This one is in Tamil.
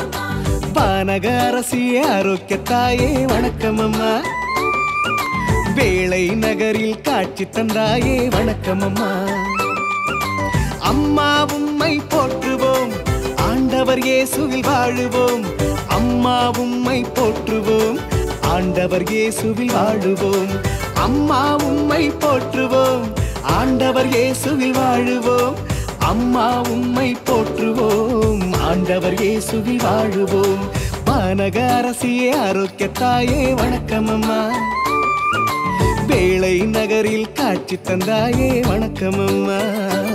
பானக அரசியே ஆரோக்கியத்தாயே வணக்கம் அம்மா வேளை நகரில் காட்சி தந்தாயே வணக்கம் அம்மா அம்மா உம்மை போற்றுவோம் ஆண்டவர் இயேசுவில் வாழுவோம் அம்மா உம்மை போற்றுவோம் ஆண்டவர் இயேசுவில் வாழுவோம் அம்மா உம்மை போற்றுவோம் ஆண்டவர் இயேசுவில் வாழுவோம் அம்மா உம்மை போற்றுவோம் ஆண்டவர் இயேசுவில் வாழுவோம் வானக அரசியே ஆரோக்கியத்தாயே வணக்கம் அம்மா வேளை நகரில் காட்சி தந்தாயே வணக்கம் அம்மா